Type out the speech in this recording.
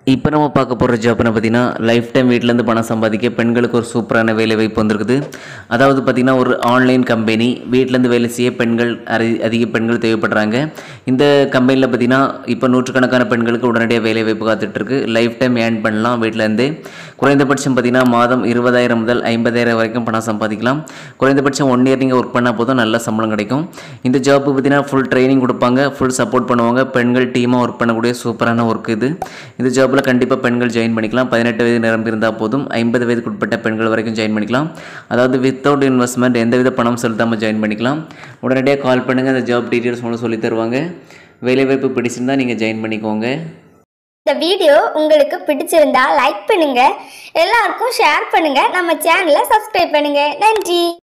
இப்போ நம்ம பார்க்க போகிற ஜாப்னு பார்த்தீங்கன்னா லைஃப் டைம் வீட்டிலேருந்து பணம் சம்பாதிக்க பெண்களுக்கு ஒரு சூப்பரான வேலை வாய்ப்பு வந்திருக்குது அதாவது பார்த்தீங்கன்னா ஒரு ஆன்லைன் கம்பெனி வீட்டிலேருந்து வேலை செய்ய பெண்கள் அரி- அதிக பெண்கள் தேவைப்படுறாங்க இந்த கம்பெனியில் பார்த்தீங்கன்னா இப்போ நூற்றுக்கணக்கான பெண்களுக்கு உடனடியாக வேலை வாய்ப்பு காத்துட்ருக்கு லைஃப் டைம் ஏர்ன் பண்ணலாம் வீட்டிலேருந்து குறைந்தபட்சம் பார்த்தீங்கன்னா மாதம் இருபதாயிரம் முதல் ஐம்பதாயிரம் வரைக்கும் பணம் சம்பாதிக்கலாம் குறைந்தபட்சம் ஒன் இயர் நீங்கள் ஒர்க் பண்ணால் போதும் நல்ல சம்பளம் கிடைக்கும் இந்த ஜாப்பு பார்த்தீங்கன்னா ஃபுல் ட்ரைனிங் கொடுப்பாங்க ஃபுல் சப்போர்ட் பண்ணுவாங்க பெண்கள் டீமாக ஒர்க் பண்ணக்கூடிய சூப்பரான ஒர்க் இது இந்த ஜாப்பில் கண்டிப்பாக பெண்கள் ஜாயின் பண்ணிக்கலாம் பதினெட்டு வயது நிரம்பி இருந்தால் போதும் ஐம்பது வயதுக்கு உட்பட்ட பெண்கள் வரைக்கும் ஜாயின் பண்ணிக்கலாம் அதாவது வித்தவுட் இன்வெஸ்ட்மெண்ட் எந்தவித பணம் செலுத்தாமல் ஜாயின் பண்ணிக்கலாம் உடனடியாக கால் பண்ணுங்கள் அந்த ஜாப் டீட்டெயில்ஸ் மூலம் சொல்லி தருவாங்க வேலைவாய்ப்பு பிடிச்சிருந்தா நீங்கள் ஜாயின் பண்ணிக்கோங்க இந்த வீடியோ உங்களுக்கு பிடிச்சிருந்தா லைக் பண்ணுங்க எல்லாருக்கும் ஷேர் பண்ணுங்க நம்ம சேனலை சப்ஸ்கிரைப் பண்ணுங்க நன்றி